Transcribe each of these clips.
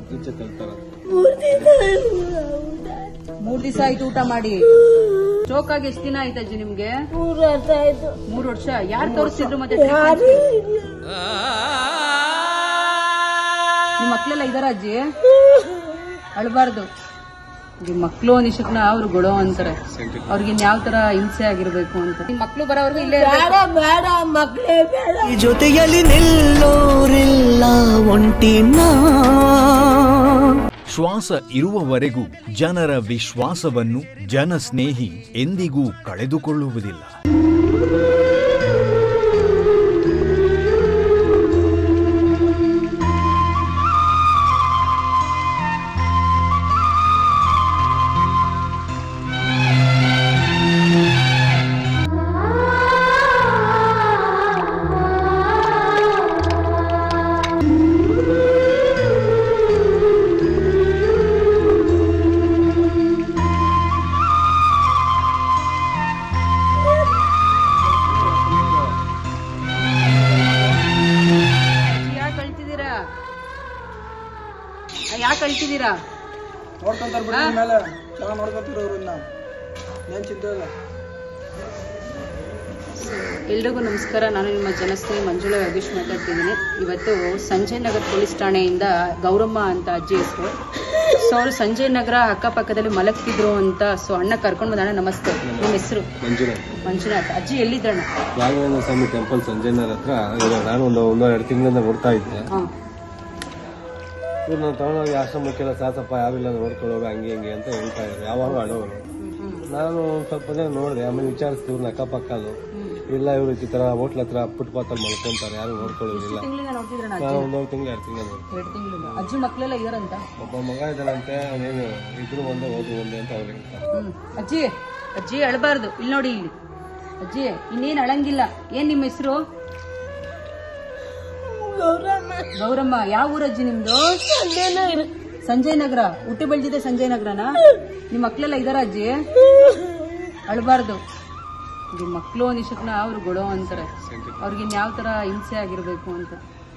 ಈಚೆ ತಳ್ತಾರ ಮೂರ್ ದಿನ ಊಟ ಮೂರ್ ದಿವಸ ಆಯ್ತು ಊಟ ಮಾಡಿ ಸ್ಟ್ರೋಕ್ ಆಗಿ ಎಷ್ಟ್ ದಿನ ಆಯ್ತು ಅಜ್ಜಿ ನಿಮ್ಗೆ ಮೂರ್ ವರ್ಷ ಆಯ್ತು ಮೂರ್ ವರ್ಷ ಯಾರು ತೋರಿಸಿದ್ರು ಮತ್ತೆ ಯಾರು ನಿಮ್ ಮಕ್ಳೆಲ್ಲ ಇದಾರ ಅಜ್ಜಿ ಅಳಬಾರ್ದು ಈ ಮಕ್ಳು ನಿಶಕ್ನ ಅವ್ರು ಗೊಳೋ ಅಂತಾರೆ ಅವ್ರಿಗೆ ಯಾವ ತರ ಹಿಂಸೆ ಆಗಿರ್ಬೇಕು ಅಂತ ನಿಮ್ ಮಕ್ಳು ಬರೋವರೆಗೂ ಇಲ್ಲೇ ಇರ್ಬೇಕು. ಬೇಡ ಬೇಡ ಮಕ್ಳೇ ಬೇಡ ಈ ಜೊತೆಯಲ್ಲಿ ನಿಲ್ಲೋರಿಲ್ಲ ಒಂಟಿನ ಶ್ವಾಸ ಇರುವವರೆಗೂ ಜನರ ವಿಶ್ವಾಸವನ್ನು ಜನಸ್ನೇಹಿ ಎಂದಿಗೂ ಕಳೆದುಕೊಳ್ಳುವುದಿಲ್ಲ ಅಜ್ಜಿ ಯಾಕೆ ಅಳ್ತಿದ್ದೀರಾ ಯಾಕೆ ಅಳ್ತಿದ್ದೀರಾ ನೋಡ್ಕೊಂತಾರ ಬಿಡಿ ಮೇಲೆ ಚೆನ್ನಾಗಿ ನೋಡ್ಕೊಂತೀರ ಇವ್ರನ್ನ ಏನ್ ಚಿಂತೆ ಇಲ್ಲ ಎಲ್ರಿಗೂ ನಮಸ್ಕಾರ ನಾನು ನಿಮ್ಮ ಜನಸ್ನೇಹಿ ಮಂಜುಳಾ ಯೋಗೇಶ್ ಮಾತಾಡ್ತಿದ್ದೀನಿ ಇವತ್ತು ಸಂಜಯ್ ನಗರ್ ಪೊಲೀಸ್ ಠಾಣೆಯಿಂದ ಗೌರಮ್ಮ ಅಂತ ಅಜ್ಜಿ ಹೆಸರು ಸೊ ಅವರು ಸಂಜಯ್ ನಗರ ಅಕ್ಕಪಕ್ಕದಲ್ಲಿ ಮಲಗ್ತಿದ್ರು ಅಂತ ಸೊ ಅಣ್ಣ ಕರ್ಕೊಂಡು ಬಂದ ಅಣ್ಣ ನಮಸ್ತೆ ನಿಮ್ಮ ಹೆಸರು ಮಂಜುನಾಥ್ ಮಂಜುನಾಥ್ ಅಜ್ಜಿ ಎಲ್ಲಿದ್ದಣ್ಣ ರಾಘವೇಂದ್ರ ಸ್ವಾಮಿ ಟೆಂಪಲ್ ಸಂಜಯನಗರ ಹತ್ರ ಇವಾಗ ನಾನು ಒಂದು ಒಂದೆರಡು ತಿಂಗಳಿಂದ ನೋಡ್ತಾ ಇದ್ದೆ ಹಾಂ ಇವ್ರು ನಾನು ತಗೊಂಡೋಗಿ ಆಶ್ರಮಕ್ಕೆಲ್ಲ ಸಾಸಪ್ಪ ಯಾವಿಲ್ಲ ನೋಡ್ಕೊಳ್ಳೋಗ ಹಂಗೆ ಹಿಂಗೆ ಅಂತ ಹೇಳ್ತಾ ಇದ್ರು ಯಾವಾಗ ಅಳೋರು ನಾನು ಒಂದ್ ಸ್ವಲ್ಪ ದಿನ ನೋಡಿದೆ ಆಮೇಲೆ ವಿಚಾರಿಸ್ತೀವಿ ಇವ್ರನ್ನ ಅಕ್ಕಪಕ್ಕದು ಇಲ್ಲ ಇವ್ರು ಈ ತರ ಹೋಟ್ಲ್ ಹತ್ರ ಫುಟ್ಪಾತಲ್ಲಿ ಮಲ್ಕೊಂತಾರೆ ಯಾರು ನೋಡ್ಕೊಳ್ಳೋದಿಲ್ಲ ತಿಂಗಳಿಂದ ನೋಡ್ತಿದ್ರಣ್ಣ ನಾನು ಒಂದೊಂದು ತಿಂಗಳು ಎರಡು ತಿಂಗಳು ನೋಡಿ ಎರಡು ತಿಂಗಳಿಂದ ಅಜ್ಜಿ ಮಕ್ಕಳೆಲ್ಲ ಇದಾರಂತ ಒಬ್ಬ ಮಗ ಇದ್ದಾನಂತೆ ಅವನೇನು ಇದ್ರು ಒಂದೇ ಹೋದ್ರು ಒಂದೇ ಅಂತ ಅವ್ರು ಹೇಳ್ತಾರೆ ಹ್ಮ್ ಅಜ್ಜಿ ಅಜ್ಜಿ ಅಳಬಾರ್ದು ಇಲ್ಲಿ ನೋಡಿ ಇಲ್ಲಿ ಅಜ್ಜಿ ಇನ್ನೇನ್ ಅಳಂಗಿಲ್ಲ ಏನ್ ನಿಮ್ಮ ಹೆಸರು ಗೌರಮ್ಮ ಗೌರಮ್ಮ ಯಾವ ಊರ ಅಜ್ಜಿ ನಿಮ್ದು ಸಂಜಯನಗರ ಸಂಜಯ್ ನಗರ ಹುಟ್ಟಿ ಬೆಳೆದಿದೆ ಸಂಜಯ್ ನಗರನ ನಿಮ್ ಮಕ್ಳೆಲ್ಲ ಇದಾರ ಅಜ್ಜಿ ಅಳಬಾರ್ದು ಈ ಮಕ್ಳು ನಿಶಕ್ನ ಅವ್ರು ಗೊಳೋ ಅಂತಾರೆ ಅವ್ರಿಗೆ ಯಾವ ತರ ಹಿಂಸೆ ಆಗಿರ್ಬೇಕು ಅಂತ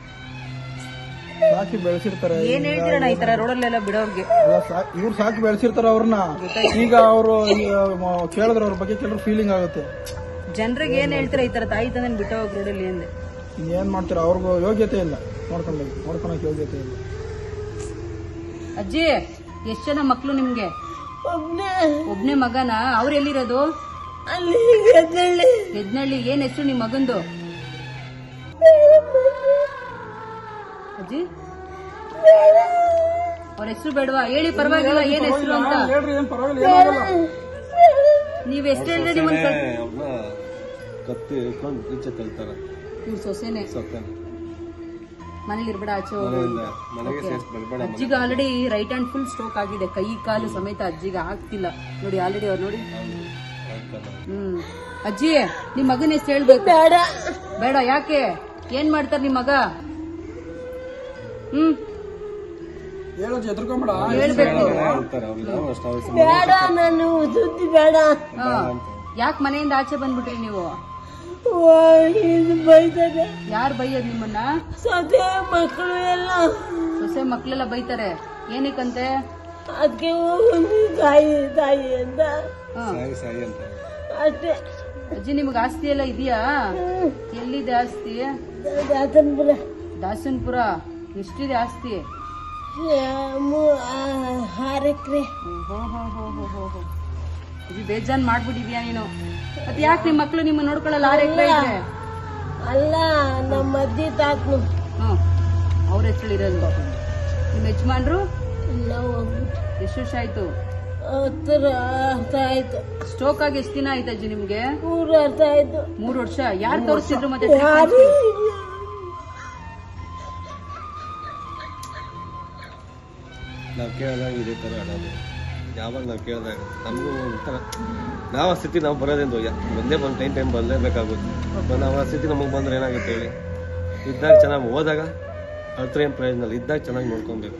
ಸಾಕಿ ಬೆಳೆಸಿರ್ತಾರೆ ಏನ್ ಹೇಳ್ತೀರಣ್ಣ ಈ ತರ ರೋಡಲ್ಲೆಲ್ಲ ಬಿಡೋರ್ಗೆ ಇವ್ರು ಸಾಕಿ ಬೆಳೆಸಿರ್ತಾರ ಅವ್ರನ್ನ ಈಗ ಅವರು ಕೇಳಿದ್ರೆ ಅವ್ರ ಬಗ್ಗೆ ಕೆಲವ್ರು ಫೀಲಿಂಗ್ ಆಗುತ್ತೆ ಜನರಿಗೆ ಏನ್ ಹೇಳ್ತೀರಾ ಈ ತರ ತಾಯಿ ತಂದೆನ್ ಬಿಟ್ಟು ಹೋಗ್ ರೋಡಲ್ಲಿ ಅಂದೆ ಏನ್ ಮಾಡ್ತೀರ ಅವ್ರಿಗೂ ಯೋಗ್ಯತೆ ಇಲ್ಲ ನೋಡ್ಕೊಂಡು ನೋಡ್ಕೊಳಕ್ ಯೋಗ್ಯತೆ ಇಲ್ಲ ಅಜ್ಜಿ ಎಷ್ಟ್ ಜನ ಮಕ್ಳು ನಿಮ್ಗೆ ಒಬ್ನೇ ಒಬ್ನೇ ಮಗನ ಅವ್ರು ಎಲ್ಲಿರೋದು ಅಲ್ಲಿ ಗೆದ್ದಳ್ಳಿ ಯಜ್ನಳ್ಳಿ ಏನ್ ಹೆಸರು ನಿಮ್ ಮಗಂದು ಅಜ್ಜಿ ಅವ್ರ ಹೆಸರು ಬೇಡವಾ ಹೇಳಿ ಪರವಾಗಿಲ್ಲ ಏನ್ ಹೆಸರು ಅಂತ ಹೇಳ್ರಿ ಏನ್ ಪರವಾಗಿಲ್ಲ ಏನಾಗಲ್ಲ ನೀವ್ ಎಷ್ಟ್ ಹೇಳಿದ್ರೆ ನಿಮ್ಮನ್ ಕಳ್- ಅವ್ರನ್ನ ಕತ್ತಿ ಇಟ್ಕೊಂಡು ಈಚೆ ತಳ್ತಾರ ಇವ್ರ್ ಸೊಸೆನೆ ಸೊಕ್ಕನ ಮನೇಲಿ ಇರ್ಬೇಡ ಆಚೆ ಹೋಗು ಮನೆಯಿಂದ ಮನೆಗೆ ಸೇರ್ಸಿ ಬರ್ಬೇಡ ಅಜ್ಜಿಗೆ already right hand full stroke ಆಗಿದೆ ಕೈ ಕಾಲು ಸಮೇತ ಅಜ್ಜಿಗೆ ಆಗ್ತಿಲ್ಲ ನೋಡಿ ಆಲ್ರೆಡಿ ಅವ್ರು ನೋಡಿ ಹ್ಮ್ ಅಜ್ಜಿ ನಿಮ್ ಮಗನ ಹೆಸರು ಹೇಳ್ಬೇಕು ಬೇಡ ಬೇಡ ಯಾಕೆ ಏನ್ ಮಾಡ್ತಾರ ನಿಮ್ ಮಗ ಹ್ಮ್ ಹೇಳೋದು ಎದ್ರಕೊಂಬೇಡ ಹೇಳ್ಬೇಕು ಹೇಳ್ತಾರೆ ಅವ್ರಿಗೆ ನಾವು ಅಷ್ಟು ಅವ್ರ ಬೇಡ ನಾನು ಸುದ್ದಿ ಬೇಡ ಯಾಕೆ ಮನೆಯಿಂದ ಆಚೆ ಬಂದ್ಬಿಟ್ರಿ ನೀವು ಓ, ಇದು ಬೈತಾರೆ ಯಾರು ಬೈಯೋದ್ ನಿಮ್ಮನ್ನ ಸೊಸೆ ಮಕ್ಕಳು ಎಲ್ಲ ಸೊಸೆ ಮಕ್ಳೆಲ್ಲ ಬೈತಾರೆ ಏನಕ್ಕಂತೆ ಅದಕ್ಕೆ ಹೋಗಿ ತಾಯಿ ತಾಯಿ ಅಂತ ಹ. ಸಾಯಿ ಸಾಯಿ ಅಂತ ಅಷ್ಟೇ ಅಜ್ಜಿ ನಿಮ್ಗೆ ಆಸ್ತಿ ಎಲ್ಲ ಇದೆಯಾ ಎಲ್ಲಿದೆ ಆಸ್ತಿ ದಾತನ್ಪುರ ದಾಸನ್ಪುರ ಎಷ್ಟಿದೆ ಆಸ್ತಿ ಆರು ಎಕರೆ ಹೋ ಹೋ ಹೋ ಹೋ ಹೋ ಹೋ ಇದು ಬೇಜಾನ್ ಮಾಡ್ಬಿಟ್ಟಿದ್ಯಾ ನೀನು ಮತ್ತೆ ಯಾಕೆ ನಿಮ್ ಮಕ್ಳು ನಿಮ್ಮ ನೋಡ್ಕೊಳ್ಳಲ್ಲ ಆರ್ ಎಕರೆ ಇದ್ರೆ ಅಲ್ಲ ನಮ್ಮ ಅಜ್ಜಿ ತಾತನು ಹ್ಮ್ ಅವ್ರ ಹೆಸರಿರೋದು ನಿಮ್ ಯಜಮಾನ್ರು ಎಲ್ಲ ಹೋಗ್ಬಿಟ್ಟು ಎಷ್ಟು ವರ್ಷ ಆಯ್ತು ಹತ್ತರ ಅರ್ಥ ಆಯ್ತು ಸ್ಟ್ರೋಕ್ ಆಗಿ ಎಷ್ಟು ದಿನ ಆಯ್ತು ಅಜ್ಜಿ ನಿಮ್ಗೆ ಮೂರು ಅರ್ಥ ಆಯ್ತು ಮೂರ್ ವರ್ಷ ಯಾರು ತೋರಿಸಿದ್ರು ಮತ್ತೆ ಯಾರು ನಾವು ಕೇಳಿದಾಗ ಇದೇ ಥರ ಆಡೋದು ಯಾವಾಗ ನಾವು ಕೇಳಿದಾಗ ನಮಗೂ ಒಂಥರ ನಾವು ಆ ಸ್ಥಿತಿ ನಾವು ಬರೋದೇನು ಒಂದೇ ಒಂದು ಟೈಮ್ ಟೈಮ್ ಬರಲೇಬೇಕಾಗುತ್ತೆ ನಾವು ಆ ಸ್ಥಿತಿ ನಮಗೆ ಬಂದ್ರೆ ಏನಾಗುತ್ತೆ ಹೇಳಿ ಇದ್ದಾಗ ಚೆನ್ನಾಗಿ ಹೋದಾಗ ಹತ್ರ ಏನು ಪ್ರಯೋಜನ ಇಲ್ಲ ಇದ್ದಾಗ ಚೆನ್ನಾಗಿ ನೋಡ್ಕೊಬೇಕು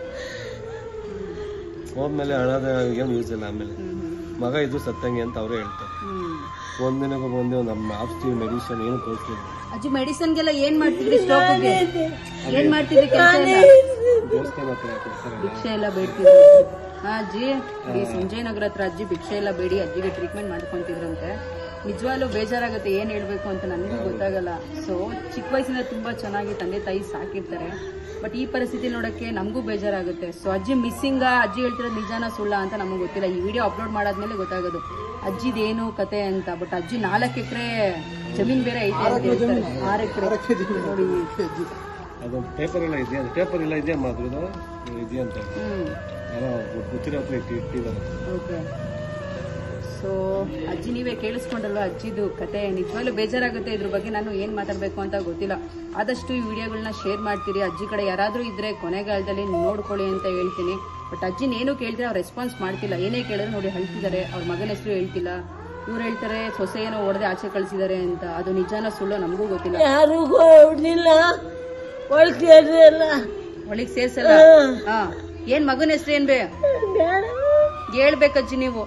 ಹೋದ್ಮೇಲೆ ಅಳೋದ ಏನು ಯೂಸ್ ಇಲ್ಲ ಆಮೇಲೆ ಮಗ ಇದು ಸತ್ತಂಗೆ ಅಂತ ಅವರೇ ಹೇಳ್ತಾರೆ ಹ್ಮ್ ಒಂದಿನಕ್ಕೆ ಒಂದೇ ಒಂದು ನಮ್ಮ ಆಪ್ಸ್ಟಿವ್ ಮೆಡಿಸಿನ್ ಏನು ಕೊಡ್ತೀವಿ ಅಜ್ಜಿ ಮೆಡಿಸನ್ಗೆಲ್ಲ ಏನ್ ಮಾಡ್ತಿದ್ರಿ ಸ್ಟ್ರೋಕ್ಗೆ ಏನ್ ಮಾಡ್ತಿದ್ರಿ ಕೆಲಸ ದೇವಸ್ಥಾನ ಹತ್ರ ಕೊಡ್ತಾರಲ್ಲ ಭಿಕ್ಷೆ ಎಲ್ಲ ಬೇಡ್ತಿದ್ರು ಹಾ ಅಜ್ಜಿ ಈ ಸಂಜಯ್ ನಗರ ಹತ್ರ ಅಜ್ಜಿ ಭಿಕ್ಷೆ ಎಲ್ಲ ಬೇಡಿ ಅಜ್ಜಿಗೆ ಟ್ರೀಟ್ಮೆಂಟ್ ಮಾಡ್ಕೊಂತಿದ್ರಂತೆ ನಿಜವಾಗ್ಲೂ ಬೇಜಾರಾಗುತ್ತೆ ಏನ್ ಹೇಳ್ಬೇಕು ಅಂತ ನನಗೂ ಗೊತ್ತಾಗಲ್ಲ ಸೊ ಚಿಕ್ಕ ವಯಸ್ಸಿಂದ ತುಂಬಾ ಚೆನ್ನಾಗಿ ತಂದೆ ತಾಯಿ ಸಾಕಿರ್ತಾರೆ ಬಟ್ ಈ ಪರಿಸ್ಥಿತಿ ನೋಡಕ್ಕೆ ನಮಗೂ ಬೇಜಾರಾಗುತ್ತೆ ಸೊ ಅಜ್ಜಿ ಮಿಸ್ಸಿಂಗ ಅಜ್ಜಿ ಹೇಳ್ತಿರೋದು ನಿಜಾನ ಸುಳ್ಳ ಅಂತ ನಮಗೆ ಗೊತ್ತಿಲ್ಲ ಈ ವಿಡಿಯೋ ಅಪ್ಲೋಡ್ ಮಾಡಾದ್ಮೇಲೆ ಗೊತ್ತಾಗೋದು ಅಜ್ಜಿದೇನು ಕತೆ ಅಂತ ಬಟ್ ಅಜ್ಜಿ ನಾಲ್ಕು ಎಕರೆ ಜಮೀನ್ ಬೇರೆ ಐತೆ ಅಂತ ಹೇಳ್ತಾರೆ ಆರು ಎಕರೆ ನೋಡಿ ಅದು ಪೇಪರ್ ಎಲ್ಲ ಇದೆಯಾ ಅದು ಪೇಪರ್ ಎಲ್ಲ ಇದೆಯಾ ಅದ್ರದ್ದು ಇದೆಯಾ ಅಂತ ಹ್ಮ್ ಯಾರೋ ಗೊತ್ತಿರೋ ಹತ್ರ ಇಟ್ಟು ಇಟ್ಟಿದ್ದಾರೆ ಓಕೆ ಸೊ ಅಜ್ಜಿ ನೀವೇ ಕೇಳಿಸ್ಕೊಂಡಲ್ವಾ ಅಜ್ಜಿದು ಕತೆ ನಿಜವಾಗ್ಲೂ ಬೇಜಾರಾಗುತ್ತೆ ಇದ್ರ ಬಗ್ಗೆ ನಾನು ಏನ್ ಮಾತಾಡ್ಬೇಕು ಅಂತ ಗೊತ್ತಿಲ್ಲ ಆದಷ್ಟು ಈ ವಿಡಿಯೋಗಳನ್ನ ಶೇರ್ ಮಾಡ್ತೀರಿ ಅಜ್ಜಿ ಕಡೆ ಯಾರಾದ್ರೂ ಇದ್ರೆ ಕೊನೆಗಾಲದಲ್ಲಿ ನೋಡ್ಕೊಳ್ಳಿ ಅಂತ ಹೇಳ್ತೀನಿ ಬಟ್ ಅಜ್ಜಿನ ಏನು ಕೇಳಿದ್ರೆ ಅವ್ರು ರೆಸ್ಪಾನ್ಸ್ ಮಾಡ್ತಿಲ್ಲ ಏನೇ ಕೇಳಿದ್ರೆ ನೋಡಿ ಹೇಳ್ತಿದ್ದಾರೆ ಅವ್ರ ಮಗನ ಹೆಸರು ಹೇಳ್ತಿಲ್ಲ ಇವ್ರು ಹೇಳ್ತಾರೆ ಸೊಸೆ ಏನೋ ಹೊಡೆದೆ ಆಚೆ ಕಳ್ಸಿದ್ದಾರೆ ಅಂತ ಅದು ನಿಜಾನ ಸುಳ್ಳು ನಮಗೂ ಗೊತ್ತಿಲ್ಲ ಯಾರು ಹೊಡ್ಲಿಲ್ಲ ಒಳ್ಸಿರಲ್ಲ ಒಳಗ್ ಸೇರ್ಸಲ್ಲ ಹಾ ಏನ್ ಮಗನ ಹೆಸರು ಏನ್ ಬೇ ಬೇಡ ಹೇಳ್ಬೇಕಜ್ಜಿ ನೀವು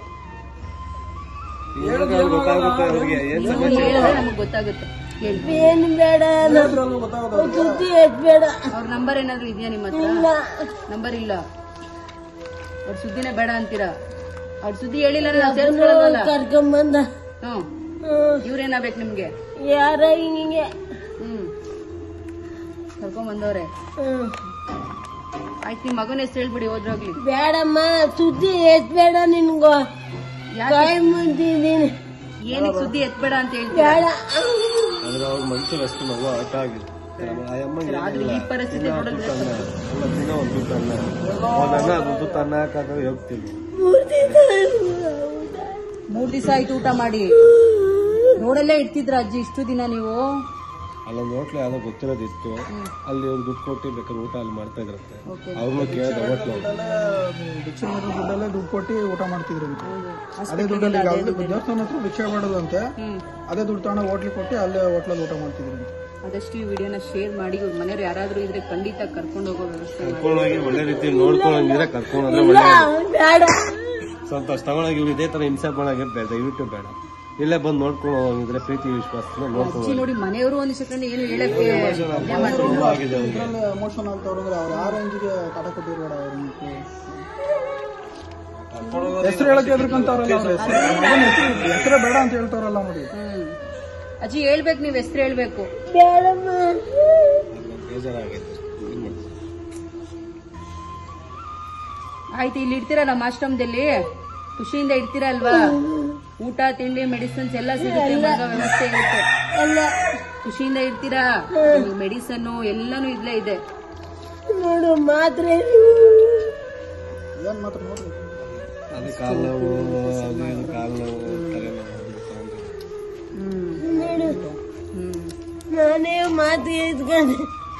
ಇವಾಗ ಗೊತ್ತಾಗುತ್ತೆ ಅವ್ರಿಗೆ ಏನ್ ನೀವು ಹೇಳಿದ್ರೆ ನಮಗ್ ಗೊತ್ತಾಗುತ್ತೆ ಹೇಳಿ ಏನು ಬೇಡ ಸುದ್ದಿ ಎತ್ ಬೇಡ ಅವ್ರ ನಂಬರ್ ಏನಾದ್ರು ಇದೆಯಾ ನಿಮ್ಮ ಹತ್ರ ಇಲ್ಲ ನಂಬರ್ ಇಲ್ಲ ಅವ್ರ ಸುದ್ದಿನೇ ಬೇಡ ಅಂತೀರಾ ಅವ್ರ ಸುದ್ದಿ ಹೇಳಿಲ್ಲ ನಾವು ಸೇರಿಸ್ಕೊಳ್ಳೋದಲ್ಲ ಕರ್ಕೊಂಬಂದ ಹ್ಮ್ ಹ್ಮ್. ಇವ್ರೇನಾಗ್ಬೇಕು ನಿಮ್ಗೆ ಯಾರ ಹಿಂಗೆ ಹ್ಮ್ ಕರ್ಕೊಂಡ್ ಬಂದವ್ರೆ ಹ್ಮ್. ಆಯ್ತು ನಿಮ್ ಮಗನ ಹೆಸರು ಹೇಳ್ಬಿಡಿ ಹೋದ್ರೋಗ್ಲಿ ಬೇಡಮ್ಮ ಸುದ್ದಿ ಎತ್ ಬೇಡ ನಿನ್ಗೋ ಯಾಕೆ ಕೈ ಮುಗಿದ್ದೀನಿ ಏನಕ್ಕೆ ಸುದ್ದಿ ಎತ್ಬೇಡ ಅಂತ ಹೇಳ್ತೀರಾ ಬೇಡ ಆದ್ರೆ ಅವ್ರ ಮನ್ಸಲ್ಲಿ ಅಷ್ಟು ಮಗು ಆಟ ಆಗಿದೆ ಆ ಅಮ್ಮ ಆದ್ರೆ ಈ ಪರಿಸ್ಥಿತಿ ನೋಡಿದ್ರೆ ಅಲ್ಲ ದಿನ ಒಂದು ದುಡ್ಡು ಅನ್ನ ಒಂದ್ ಅನ್ನ ದುಡ್ಡು ತನ್ನ ಹಾಕಾದ್ರೆ ಹೋಗ್ತೀವಿ ಮೂರ್ತಿ ಮೂರ್ ದಿವಸ ಆಯ್ತು ಊಟ ಮಾಡಿ ರೋಡಲ್ಲೇ ಇರ್ತಿದ್ರ ಅಜ್ಜಿ ಇಷ್ಟು ದಿನ ನೀವು ಅಲ್ಲೊಂದು ಹೋಟ್ಲು ಯಾವ್ದೋ ಗೊತ್ತಿರೋದಿತ್ತು ಅಲ್ಲಿ ಒಂದು ದುಡ್ಡು ಕೊಟ್ಟು ಬೇಕಾದ್ರೆ ಊಟ ಅಲ್ಲಿ ಮಾಡ್ತಾ ಇದ್ರಂತೆ ಓಕೆ ಅವ್ರನ್ನ ಕೇಳಿದೆ ಹೋಟ್ಲು ಭಿಕ್ಷೆ ಮಾಡೋ ದುಡ್ಡಲ್ಲೇ ದುಡ್ಡು ಕೊಟ್ಟು ಊಟ ಮಾಡ್ತಿದ್ರು ಅಂತ. ಅದೇ ದುಡ್ಡಲ್ಲಿ ಈಗ ಅಲ್ಲಿ ದೇವಸ್ಥಾನ ಹತ್ರ ಭಿಕ್ಷೆ ಮಾಡೋದಂತೆ ಹ್ಮ್ ಅದೇ ದುಡ್ಡು ತಗೊಂಡು ಹೋಟ್ಲಿಗೆ ಕೊಟ್ಟು ಅಲ್ಲೇ ಹೋಟ್ಲಲ್ಲಿ ಊಟ ಮಾಡ್ತಿದ್ರು ಅಂತ. ಆದಷ್ಟು ಈ ವಿಡಿಯೋನ ಶೇರ್ ಮಾಡಿ ಇವ್ರ ಮನೆಯವ್ರು ಯಾರಾದ್ರೂ ಇದ್ರೆ ಖಂಡಿತ ಕರ್ಕೊಂಡು ಹೋಗೋ ವ್ಯವಸ್ಥೆ ಮಾಡಿ ಕರ್ಕೊಂಡೋಗಿ ಒಳ್ಳೆ ರೀತಿ ನೋಡ್ಕೊಂಡಂಗಿದ್ರೆ ಕರ್ಕೊಂಡೋದ್ರೆ ಒಳ್ಳೆ ಬೇಡ ಸಂತೋಷ ತಗೊಂಡೋಗಿ ಇವ್ರು ಇದೇ ತರ ಹಿಂಸೆ ಮಾಡಾಗೆ ಬೇಡ ದಯವಿಟ್ಟು ಬೇಡ ಇಲ್ಲೇ ಬಂದು ನೋಡ್ಕೊಂಡು ಹೋಗಿದ್ರೆ ಪ್ರೀತಿ ವಿಶ್ವಾಸನ ನೋಡ್ಕೊಂಡು ಅಜ್ಜಿ ನೋಡಿ ಮನೆಯವರು ಒಂದು ಸೆಕೆಂಡ್ ಏನು ಹೇಳಕ್ಕೆ ಆಗಿದೆ ಅವ್ರಿಗೆ ಇದ್ರಲ್ಲಿ ಎಮೋಷನ್ ಆಗ್ತಾವ್ರು ಅಂದ್ರೆ ಅವ್ರು ಆ ರೇಂಜಿಗೆ ಕಾಟ ಕೊಟ್ಟಿರ್ಬೇಡ ಅವ್ರನ್ನ ಹೆಸರು ಹೇಳಕ್ಕೆ ಎದ್ರಕಂತಾರಲ್ಲ ಅವ್ರ ಹೆಸರು ಹೆಸರೇ ಬೇಡ ಅಂತ ಹೇಳ್ತಾರಲ್ಲ ನೋಡಿ ಹ್ಮ್ ಅಜ್ಜಿ ಹೇಳ್ಬೇಕು ನೀವ್ ಹೆಸರು ಹೇಳ್ಬೇಕು ಬೇಡಮ್ಮ ಬೇಜಾರಾಗೈತೆ ಏನ್ ಮಾಡೋದು? ಆಯ್ತು ಇಲ್ಲಿ ಇರ್ತೀರಾ ನಮ್ಮ ಆಶ್ರಮದಲ್ಲಿ ಖುಷಿಯಿಂದ ಇರ್ತೀರಾ ಅಲ್ವಾ ಊಟ ತಿಂಡಿ ಮೆಡಿಸಿನ್ಸ್ ಎಲ್ಲ ಸಿಗುತ್ತೆ ಮಗ ವ್ಯವಸ್ಥೆ ಇರುತ್ತೆ ಅಲ್ಲ ಖುಷಿಯಿಂದ ಇರ್ತೀರಾ ಮೆಡಿಸನ್ ಎಲ್ಲಾನು ಇಲ್ಲೇ ಇದೆ ನೋಡು ಮಾತ್ರೆ ಏನ್ ಮಾತ್ರ ನೋಡ್ರಿ ಅದೇ ಕಾಲು ನೋವು ಅದು ಇದು ಕಾಲು ನೋವು ತಲೆನೋವು ಅದು ತಗೊಂಡು. ಹ್ಮ್ ನೋಡು ಹ್ಮ್ ನಾನೇ ಮಾತು ಇದ್ಕೊಂಡು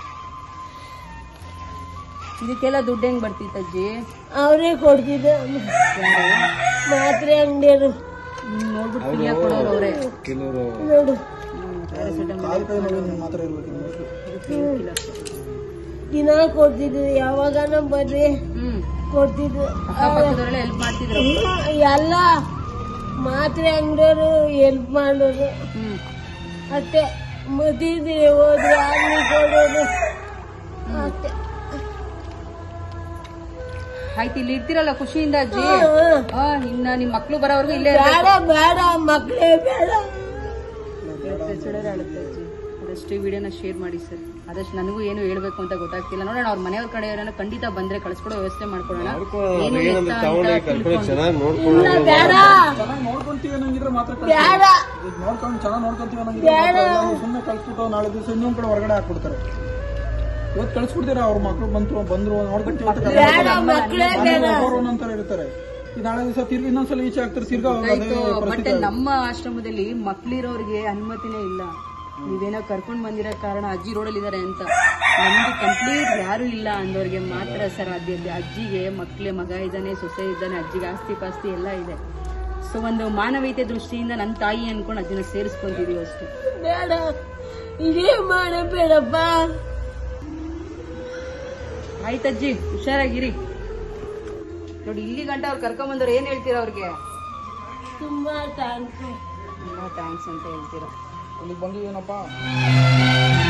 ಇದಕ್ಕೆಲ್ಲ ದುಡ್ಡು ಹೆಂಗ್ ಬರ್ತಿತ್ತು ಅಜ್ಜಿ ಅವರೇ ಕೊಡ್ತಿದ್ದ ಮಾತ್ರೆ ಅಂಗಡಿಯರು ನೀವ್ ನೋಡ್ಬಿಟ್ಟು ಫ್ರೀ ಕೊಡೋರು ಅವ್ರೆ ಕೆಲವರು ನೋಡು ಪ್ಯಾರಾಸಿಟಮಾಲ್ ಕಾಲ್ ಕೈ ನೋವು ಮಾತ್ರ ಇರ್ಬೇಕು ದಿನ ಕೊಡ್ತಿದ್ರು ಯಾವಾಗನ ಬರ್ರಿ ಹ್ಮ್ ಕೊಡ್ತಿದ್ರು ಅಕ್ಕಪಕ್ಕದವರೆಲ್ಲ ಹೆಲ್ಪ್ ಮಾಡ್ತಿದ್ರು ಎಲ್ಲ ಮಾತ್ರೆ ಅಂಗಡಿಯವರು ಹೆಲ್ಪ್ ಮಾಡೋರು ಹ್ಮ್ ಅಷ್ಟೇ ಮದಿದ್ರೆ ಹೋದ್ರೆ ಅಲ್ಲಿ ಕೊಡೋದು ಅಷ್ಟೇ ಆಯ್ತು ಇಲ್ಲಿ ಇರ್ತೀರಲ್ಲ ಖುಷಿಯಿಂದ ಅಜ್ಜಿ ಹಾ. ಆ ಇನ್ನ ನಿಮ್ ಮಕ್ಳು ಬರೋವರೆಗೂ ಇಲ್ಲೇ ಬೇಡ ಬೇಡ ಮಕ್ಕಳೇ ಬೇಡ ಇರ್ಬೇಕು ಅದಷ್ಟು ಈ ವಿಡಿಯೋನ ಶೇರ್ ಮಾಡಿ ಸರ್ ಅದಷ್ಟು ನನಗೂ ಏನು ಹೇಳ್ಬೇಕು ಅಂತ ಗೊತ್ತಾಗ್ತಿಲ್ಲ ನೋಡೋಣ ಅವ್ರ ಮನೆಯವ್ರ ಕಡೆ ಯಾರನ್ನ ಖಂಡಿತ ಬಂದ್ರೆ ಕಳಿಸ್ಕೊಡೋ ವ್ಯವಸ್ಥೆ ಮಾಡ್ಕೊಳ್ಳೋಣ ಏನು ಏನಂದ್ರೆ ಎತ್ತ ತಗೊಂಡು ಅಂತ ಕರ್ಕೊಂಡು ತಿಳ್ಕೊಂಡು ಚೆನ್ನಾಗಿ ನೋಡ್ಕೊಂಡು ಬೇಡ ಚೆನ್ನಾಗಿ ನೋಡ್ಕೊಂತೀವಿ ಅನ್ನಂಗಿದ್ರೆ ಮಾತ್ರ ಬೇಡ ಈಗ ನೋಡ್ಕೊಂಡು ಚೆನ್ನಾಗಿ ನೋಡ್ಕೊಂತೀವಿ ಅನ್ನಂಗಿದ್ರೆ ಸುಮ್ಮನೆ ಕಳ್ಸ್ಬಿಟ್ಟು ನಾಳೆ ದಿವಸ ಇನ್ನೊಂದ್ ಕಡೆ ಹೊರಗಡೆ ಹಾಕ್ಬಿಡ್ತಾರೆ ಇವತ್ತು ಕಳ್ಸ್ಬಿಡ್ತೀರಾ ಅವ್ರ ಮಕ್ಳು ಬಂತು ಬಂದ್ರು ನೋಡ್ಕೊಂತೀವಿ ಅಂತ ಬೇಡ ಮಕ್ಕಳೇ ಬೇಡ ಅಂತಾರೆ ಇರ್ತಾರೆ ಈ ನಾಳೆ ದಿವಸ ತಿರ್ಗಿ ಇನ್ನೊಂದ್ಸಲ ಈಚೆ ಆಗ್ತಾರೆ ತಿರ್ಗಾ ಅದೇ ಆಯ್ತು ಬಟ್ ಪರಿಸ್ಥಿತಿ ನಮ್ಮ ಆಶ್ರಮದಲ್ಲಿ ಮಕ್ಳಿರೋರಿಗೆ ಅನುಮತಿನೇ ಇಲ್ಲ ನೀವೇನೋ ಕರ್ಕೊಂಡ್ ಬಂದಿರೋ ಕಾರಣ ಅಜ್ಜಿ ರೋಡಲ್ಲಿ ಇದಾರೆ ಅಂತ ನಮ್ದು ಕಂಪ್ಲೀಟ್ ಯಾರು ಇಲ್ಲ ಅಂದವ್ರಿಗೆ ಮಾತ್ರ ಸರ್ ಆದ್ಯತೆ ಅಜ್ಜಿಗೆ ಮಕ್ಳೆ ಮಗ ಇದ್ದಾನೆ ಸೊಸೆ ಇದ್ದಾನೆ ಅಜ್ಜಿಗೆ ಆಸ್ತಿ ಪಾಸ್ತಿ ಎಲ್ಲ ಇದೆ ಸೊ ಒಂದು ಮಾನವೀಯತೆ ದೃಷ್ಟಿಯಿಂದ ನನ್ನ ತಾಯಿ ಅನ್ಕೊಂಡು ಅಜ್ಜಿನ ಸೇರಿಸ್ಕೊಂತಿದೀವಿ ಅಷ್ಟೇ ಬೇಡ ಇದೇ ಮಾಡಬೇಡಪ್ಪ ಆಯ್ತಜ್ಜಿ ಹುಷಾರಾಗಿರಿ ನೋಡಿ ಇಲ್ಲಿ ಗಂಟ ಅವ್ರು ಕರ್ಕೊಂಡ್ ಬಂದವ್ರು ಏನ್ ಹೇಳ್ತೀರಾ ಅವ್ರಿಗೆ ತುಂಬಾ ಥ್ಯಾಂಕ್ಸ್ ತುಂಬಾ ಥ್ಯಾಂಕ್ಸ್ ಅಂತ ಹೇಳ್ತೀರಾ ಇಲ್ಲಿಗೆ ಬಂದಿದ್ದೀನಪ್ಪ